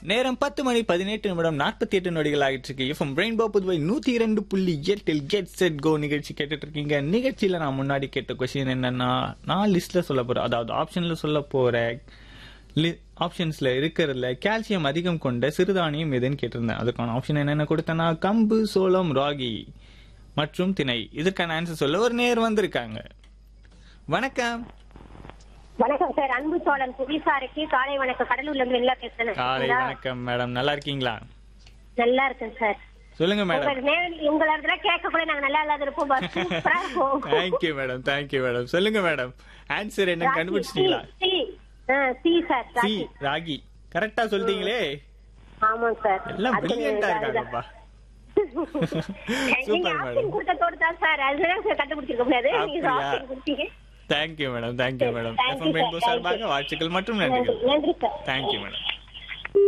நேரம் பத்து மணி பதினெட்டு நிமிடம் நாற்பத்தி எட்டு நொடிகள் ஆகிட்டு இருக்கு எஃப்எம் ரெயின்போ புதுவை நூத்தி இரண்டு புள்ளி எட்டில் கெட் செட் கோ நிகழ்ச்சி கேட்டுட்டு இருக்கீங்க நிகழ்ச்சியில நான் முன்னாடி கேட்ட கொஸ்டின் என்னன்னா நான் லிஸ்ட்ல சொல்ல போறேன் அதாவது ஆப்ஷன்ல சொல்ல போற ஆப்ஷன்ஸ்ல இருக்கிறதுல கால்சியம் அதிகம் கொண்ட சிறுதானியம் எதுன்னு கேட்டிருந்தேன் அதுக்கான ஆப்ஷன் என்னென்ன கொடுத்தேன்னா கம்பு சோளம் ராகி மற்றும் திணை இதற்கான ஆன்சர் சொல்ல ஒரு நேர் வந்திருக்காங்க வணக்கம் வணக்கம் சார் அன்பு சோழன் புவிசாருக்கு காலை வணக்கம் கடலூர்ல இருந்து வெளில பேசுறேன் காலை சரிங்களா? வணக்கம் மேடம் நல்லா இருக்கீங்களா நல்லா இருக்கேன் சார் சொல்லுங்க மேடம் உங்க நேரில் உங்களை இடத்துல கேட்க கூட நாங்க நல்லா இல்லாத இருப்போம் பஸ் சூப்பரா இருக்கும் தேங்க்யூ மேடம் தேங்க்யூ மேடம் சொல்லுங்க மேடம் ஆன்சர் என்ன ராகி, கண்டுபிடிச்சிட்டீங்களா சி, சி. ஆ, C sir C ragi. Ragi கரெக்டா சொல்லிட்டீங்களே ஆமாங்க சார் எல்லாம் அது பிரில்லியண்டா அதுதான். இருக்காங்கப்பா நீங்க சூப்பர் ஆப்ஷன் மேடம் கொடுத்ததோடு தான் சார் அதுதான் சார் கண்டுபிடிச்சிருக்க முடியாது நீங்க அப்படியா? ஆப்ஷன் கொடுத்தீங்க thank you madam thank you madam Thank you, FM sir. Rainbow Thank சார்பாக you. வாழ்த்துக்கள் மற்றும் நன்றி நன்றிகள் நன்றி சார் தேங்க்யூ மேடம்